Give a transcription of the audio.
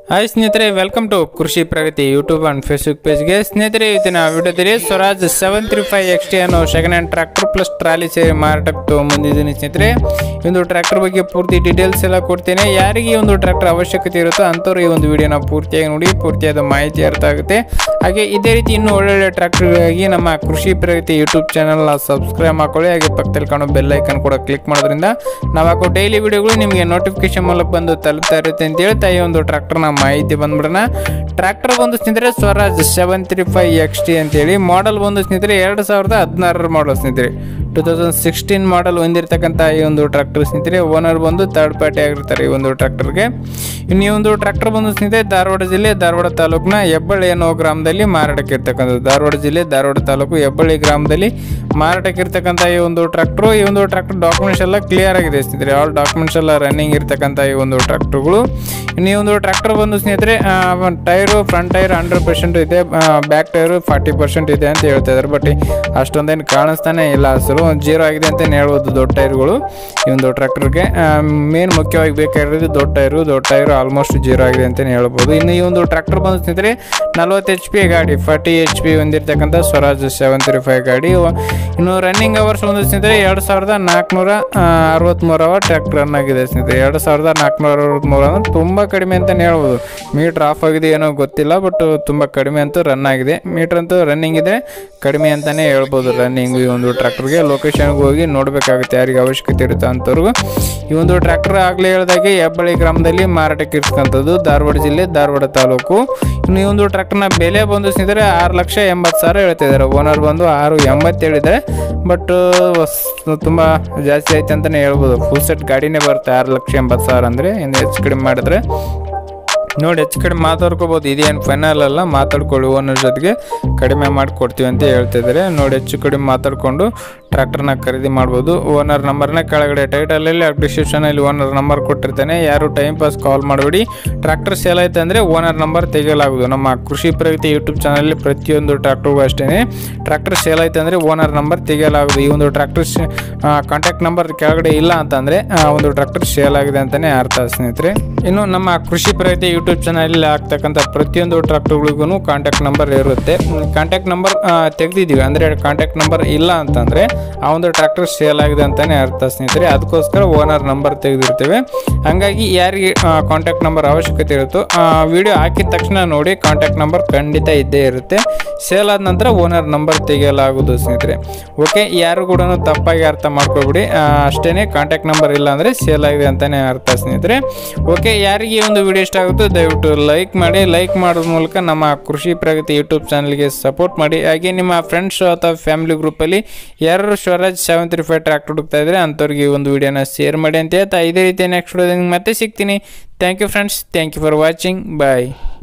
hi ಸ್ನೇಹಿತರೆ welcome to Krishi Pragati YouTube and Facebook ಪೇಜ್ಗೆ ಸ್ನೇಹಿತರೆ ಇವತ್ತಿನ ವಿಡಿಯೋದಲ್ಲಿ Swaraj seven three five X T ಅನ್ನೋ second hand tractor plus trolley ಸೇರಿ ಮಾರಾಟಕ್ಕೆ ತೊಗೊಂಬಂದಿದ್ದೀನಿ ಸ್ನೇಹಿತರೆ ಈ ಒಂದು ಟ್ರ್ಯಾಕ್ಟರ್ ಬಗ್ಗೆ ಪೂರ್ತಿ ಡೀಟೇಲ್ಸ್ ಎಲ್ಲ ಕೊಡ್ತೇನೆ ಯಾರಿಗೆ ಈ ಒಂದು ಟ್ರ್ಯಾಕ್ಟರ್ ಅವಶ್ಯಕತೆ ಇರುತ್ತೋ ಅಂಥವ್ರು ಈ ಒಂದು ವಿಡಿಯೋನ ಪೂರ್ತಿಯಾಗಿ ನೋಡಿ ಪೂರ್ತಿಯಾದ ಮಾಹಿತಿ ಅರ್ಥ ಆಗುತ್ತೆ ಹಾಗೆ ಇದೇ ರೀತಿ ಇನ್ನೂ ಒಳ್ಳೊಳ್ಳೆ ಟ್ರ್ಯಾಕ್ಟರ್ಗಾಗಿ ನಮ್ಮ ಕೃಷಿ ಪ್ರಗತಿ ಯೂಟ್ಯೂಬ್ ಚಾನಲ್ನ ಸಬ್ಸ್ಕ್ರೈಬ್ ಮಾಡ್ಕೊಳ್ಳಿ ಹಾಗೆ ಪಕ್ಕದಲ್ಲಿ ಕಾಣೋ ಬೆಲ್ ಐಕನ್ ಕೂಡ ಕ್ಲಿಕ್ ಮಾಡೋದ್ರಿಂದ ನಾವು ಹಾಕೋ ಡೈಲಿ ವಿಡಿಯೋಗಳು ನಿಮಗೆ ನೋಟಿಫಿಕೇಶನ್ ಮೂಲಕ ಬಂದು ತಲುಪ್ತಾ ಇರುತ್ತೆ ಅಂತ ಹೇಳ್ತಾ ಈ ಒಂದು ಟ್ರ್ಯಾಕ್ಟರ್ನ ಮಾಹಿತಿ ಬಂದ್ಬಿಡೋಣ ಟ್ರ್ಯಾಕ್ಟರ್ ಬಂದು ಸ್ನೇಹಿತರೆ Swaraj seven three five X T ಅಂತೇಳಿ ಮಾಡಲ್ ಬಂದು ಸ್ನೇಹಿತರೆ ಎರಡು ಸಾವಿರದ ಹದಿನಾರರ ಮಾಡಲ್ ಸ್ನೇಹಿತರೆ ಟೂ ತೌಸಂಡ್ ಸಿಕ್ಸ್ಟೀನ್ ಮಾಡಲ್ ಹೊಂದಿರತಕ್ಕಂಥ ಈ ಒಂದು ಟ್ರ್ಯಾಕ್ಟರ್ ಸ್ನೇಹಿತರೆ ಓನರ್ ಬಂದು ಥರ್ಡ್ ಪಾರ್ಟಿ ಆಗಿರ್ತಾರೆ ಈ ಒಂದು ಟ್ರ್ಯಾಕ್ಟರ್ಗೆ ಇನ್ನು ಈ ಒಂದು ಟ್ರ್ಯಾಕ್ಟರ್ ಬಂದು ಸ್ನೇಹಿತರೆ ಧಾರವಾಡ ಜಿಲ್ಲೆ ಧಾರವಾಡ ತಾಲೂಕಿನ ಹೆಬ್ಬಳ್ಳಿ ಅನ್ನೋ ಗ್ರಾಮದಲ್ಲಿ ಮಾರಾಟಕ್ಕೆ ಇರ್ತಕ್ಕಂಥದ್ದು ಧಾರವಾಡ ಜಿಲ್ಲೆ ಧಾರವಾಡ ತಾಲೂಕು ಹೆಬ್ಬಳ್ಳಿ ಗ್ರಾಮದಲ್ಲಿ ಮಾರಾಟಕ್ಕೆ ಇರ್ತಕ್ಕಂಥ ಈ ಒಂದು ಟ್ರ್ಯಾಕ್ಟರ್ ಈ ಒಂದು ಟ್ರ್ಯಾಕ್ಟರ್ ಡಾಕ್ಯುಮೆಂಟ್ಸ್ ಎಲ್ಲ ಕ್ಲಿಯರ್ ಆಗಿದೆ ಸ್ನೇಹಿತರೆ ಆಲ್ ಡಾಕ್ಯುಮೆಂಟ್ಸ್ ಎಲ್ಲ ರನ್ನಿಂಗ್ ಇರ್ತಕ್ಕಂಥ ಈ ಒಂದು ಟ್ರ್ಯಾಕ್ಟರ್ಗಳು ಇನ್ನು ಈ ಒಂದು ಟ್ರ್ಯಾಕ್ಟರ್ ಬಂದು ಸ್ನೇಹಿತರೆ tyre front tyre hundred percent ಇದೆ ಬ್ಯಾಕ್ ಟೈರು ಫಾರ್ಟಿ ಪರ್ಸೆಂಟ್ ಇದೆ ಅಂತ ಹೇಳ್ತಾ ಇದ್ದಾರೆ ಬಟ್ ಅಷ್ಟೊಂದೇನು ಕಾಣಿಸ್ತಾನೆ ಇಲ್ಲ ಹಸಿರು ಒಂದು ಜೀರೋ ಆಗಿದೆ ಅಂತಲೇ ಹೇಳ್ಬೋದು ದೊಡ್ಡ ಟೈರ್ಗಳು ಈ ಒಂದು ಟ್ರ್ಯಾಕ್ಟರ್ಗೆ ಮೇನ್ ಮುಖ್ಯವಾಗಿ ಬೇಕಾಗಿರೋದು ದೊಡ್ಡ ಟೈರು ದೊಡ್ಡ ಟೈರು ಆಲ್ಮೋಸ್ಟ್ ಜೀರೋ ಆಗಿದೆ ಅಂತಲೇ ಹೇಳ್ಬೋದು ಇನ್ನು ಈ ಒಂದು ಟ್ರ್ಯಾಕ್ಟರ್ ಬಂದು ಸ್ನೇಹಿತರೆ ನಲ್ವತ್ತು ಎಚ್ ಪಿ ಗಾಡಿ ಫಾರ್ಟಿ ಎಚ್ ಪಿ ಹೊಂದಿರತಕ್ಕಂಥ ಸ್ವರಾಜ್ ಸೆವೆನ್ ತ್ರೀ ಫೈವ್ ಗಾಡಿ ಇನ್ನು ರನ್ನಿಂಗ್ ಅವರ್ಸ್ ಒಂದು ಸ್ನೇಹಿತರೆ ಎರಡು ಸಾವಿರದ ನಾಲ್ಕುನೂರ ಅರವತ್ತ್ಮೂರು ಅವರ್ ಟ್ರ್ಯಾಕ್ಟರ್ ರನ್ ಆಗಿದೆ ಸ್ನೇಹಿತರೆ ಎರಡು ಸಾವಿರದ ನಾಲ್ಕುನೂರ ಅರವತ್ತ್ಮೂರು ಅಂದ್ರೆ ತುಂಬ ಕಡಿಮೆ ಅಂತಲೇ ಹೇಳ್ಬೋದು ಮೀಟ್ರ್ ಆಫ್ ಆಗಿದೆ ಏನೋ ಗೊತ್ತಿಲ್ಲ ಬಟ್ ತುಂಬ ಕಡಿಮೆ ಅಂತೂ ರನ್ ಆಗಿದೆ ಮೀಟ್ರ್ ಅಂತೂ ರನ್ನಿಂಗ್ ಇದೆ ಕಡಿಮೆ ಅಂತಲೇ ಹೇಳ್ಬೋದು ರನ್ನಿಂಗ್ ಈ ಒಂದು ಟ್ರ್ಯಾಕ್ಟರ್ಗೆ ಲೊಕೇಶನ್ಗೆ ಹೋಗಿ ನೋಡಬೇಕಾಗುತ್ತೆ ಯಾರಿಗೆ ಅವಶ್ಯಕತೆ ಇರುತ್ತೆ ಅಂಥವ್ರಿಗೂ ಈ ಒಂದು ಟ್ರ್ಯಾಕ್ಟರ್ ಆಗಲೇ ಹೇಳ್ದಾಗೆ ಹೆಬ್ಬಳ್ಳಿ ಗ್ರಾಮದಲ್ಲಿ ಮಾರಾಟಕ್ಕೆ ಇರ್ತಕ್ಕಂಥದ್ದು ಧಾರವಾಡ ಜಿಲ್ಲೆ ಧಾರವಾಡ ತಾಲೂಕು ಇನ್ನು ಈ ಒಂದು ಟ್ರ್ಯಾಕ್ಟರ್ನ ಬೆಲೆ ಬಂದು ಸ್ನೇಹಿತರೆ ಆರು ಲಕ್ಷ ಎಂಬತ್ತು ಸಾವಿರ ಹೇಳ್ತಿದ್ದಾರೆ ಓನರ್ ಬಂದು ಆರು ಎಂಬತ್ತು ಹೇಳಿದ್ದಾರೆ ಬಟ್ ತುಂಬ ಜಾಸ್ತಿ ಐತೆ ಅಂತಲೇ ಹೇಳ್ಬೋದು ಫುಲ್ ಸೆಟ್ ಗಾಡಿನೇ ಬರುತ್ತೆ ಆರು ಲಕ್ಷ ಎಂಬತ್ತು ಸಾವಿರ ಅಂದರೆ ಇನ್ನು ಹೆಚ್ಚು ಕಡಿಮೆ ಮಾಡಿದ್ರೆ ನೋಡಿ ಹೆಚ್ಚು ಕಡಿಮೆ ಮಾತಾಡ್ಕೋಬೋದು ಇದೇನು ಫೈನಲ್ ಅಲ್ಲ ಮಾತಾಡ್ಕೊಳ್ಳಿ ಓನರ್ ಜೊತೆಗೆ ಕಡಿಮೆ ಮಾಡಿ ಕೊಡ್ತೀವಿ ಅಂತ ಹೇಳ್ತಿದ್ದಾರೆ ನೋಡಿ ಹೆಚ್ಚು ಕಡಿಮೆ ಮಾತಾಡಿಕೊಂಡು ಟ್ರ್ಯಾಕ್ಟರ್ನ ಖರೀದಿ ಮಾಡ್ಬೋದು ಓನರ್ ನಂಬರ್ನ ಕೆಳಗಡೆ ಟೈಟಲಲ್ಲಿ ಡಿಸ್ಕ್ರಿಪ್ಷನಲ್ಲಿ ಓನರ್ ನಂಬರ್ ಕೊಟ್ಟಿರ್ತಾನೆ ಯಾರು ಟೈಮ್ ಪಾಸ್ ಕಾಲ್ ಮಾಡಬೇಡಿ ಟ್ರ್ಯಾಕ್ಟರ್ ಸೇಲ್ ಆಯ್ತು ಅಂದರೆ ಓನರ್ ನಂಬರ್ ತೆಗೆಯಲಾಗುವುದು ನಮ್ಮ ಕೃಷಿ ಪ್ರಗತಿ ಯೂಟ್ಯೂಬ್ ಚಾನಲಲ್ಲಿ ಪ್ರತಿಯೊಂದು ಟ್ರ್ಯಾಕ್ಟರ್ಗೂ ಅಷ್ಟೇ ಟ್ರ್ಯಾಕ್ಟರ್ ಸೇಲ್ ಆಯ್ತು ಅಂದರೆ ಓನರ್ ನಂಬರ್ ತೆಗೆಯಲಾಗುವುದು ಈ ಒಂದು ಟ್ರ್ಯಾಕ್ಟರ್ ಕಾಂಟ್ಯಾಕ್ಟ್ ನಂಬರ್ ಕೆಳಗಡೆ ಇಲ್ಲ ಅಂತಂದರೆ ಒಂದು ಟ್ರ್ಯಾಕ್ಟರ್ ಸೇಲ್ ಆಗಿದೆ ಅಂತಲೇ ಅರ್ಥ ಸ್ನೇಹಿತರೆ ಇನ್ನು ನಮ್ಮ ಕೃಷಿ ಪ್ರಗತಿ ಯೂಟ್ಯೂಬ್ ಚಾನಲಲ್ಲಿ ಆಗ್ತಕ್ಕಂಥ ಪ್ರತಿಯೊಂದು ಟ್ರ್ಯಾಕ್ಟರ್ಗಳಿಗೂ ಕಾಂಟ್ಯಾಕ್ಟ್ ನಂಬರ್ ಇರುತ್ತೆ ಕಾಂಟ್ಯಾಕ್ಟ್ ನಂಬರ್ ತೆಗೆದಿದ್ದೀವಿ ಅಂದರೆ ಕಾಂಟ್ಯಾಕ್ಟ್ ನಂಬರ್ ಇಲ್ಲ ಅಂತಂದರೆ ಆ ಒಂದು ಟ್ರ್ಯಾಕ್ಟರ್ ಸೇಲ್ ಆಗಿದೆ ಅಂತಲೇ ಅರ್ಥ ಸ್ನೇಹಿತರೆ ಅದಕ್ಕೋಸ್ಕರ ಓನರ್ ನಂಬರ್ ತೆಗೆದಿರ್ತೇವೆ ಹಾಗಾಗಿ ಯಾರಿಗೆ ಕಾಂಟ್ಯಾಕ್ಟ್ ನಂಬರ್ ಅವಶ್ಯಕತೆ ಇರುತ್ತೋ ವಿಡಿಯೋ ಹಾಕಿದ ತಕ್ಷಣ ನೋಡಿ ಕಾಂಟ್ಯಾಕ್ಟ್ ನಂಬರ್ ಖಂಡಿತ ಇದ್ದೇ ಇರುತ್ತೆ ಸೇಲ್ ಆದ ನಂತರ ಓನರ್ ನಂಬರ್ ತೆಗೆಯಲಾಗುವುದು ಸ್ನೇಹಿತರೆ ಓಕೆ ಯಾರು ಕೂಡ ತಪ್ಪಾಗಿ ಅರ್ಥ ಮಾಡ್ಕೊಬಿಡಿ ಅಷ್ಟೇ ಕಾಂಟ್ಯಾಕ್ಟ್ ನಂಬರ್ ಇಲ್ಲ ಅಂದರೆ ಸೇಲ್ ಆಗಿದೆ ಅಂತಲೇ ಅರ್ಥ ಸ್ನೇಹಿತರೆ ಓಕೆ ಯಾರಿಗೆ ಈ ಒಂದು ವಿಡಿಯೋ ಇಷ್ಟ ಆಗುತ್ತೋ ದಯವಿಟ್ಟು ಲೈಕ್ ಮಾಡಿ ಲೈಕ್ ಮಾಡೋದ್ರ ಮೂಲಕ ನಮ್ಮ ಕೃಷಿ ಪ್ರಗತಿ ಯೂಟ್ಯೂಬ್ ಚಾನಲ್ಗೆ ಸಪೋರ್ಟ್ ಮಾಡಿ ಹಾಗೆ ನಿಮ್ಮ ಫ್ರೆಂಡ್ಸ್ ಅಥವಾ ಫ್ಯಾಮಿಲಿ ಗ್ರೂಪಲ್ಲಿ ಯಾರು Swaraj seven three five tractor ಹುಡುಕ್ತಾ ಇದ್ರೆ ಅಂಥವ್ರಿಗೆ ಈ ಒಂದು ವಿಡಿಯೋನ ಶೇರ್ ಮಾಡಿ ಅಂತ ಹೇಳ್ತಾ ಇದೇ ರೀತಿ ನೆಕ್ಸ್ಟ್ ವಿಡಿಯೋದಲ್ಲಿ ಮತ್ತೆ ಸಿಗ್ತೀನಿ thank you friends thank you for watching bye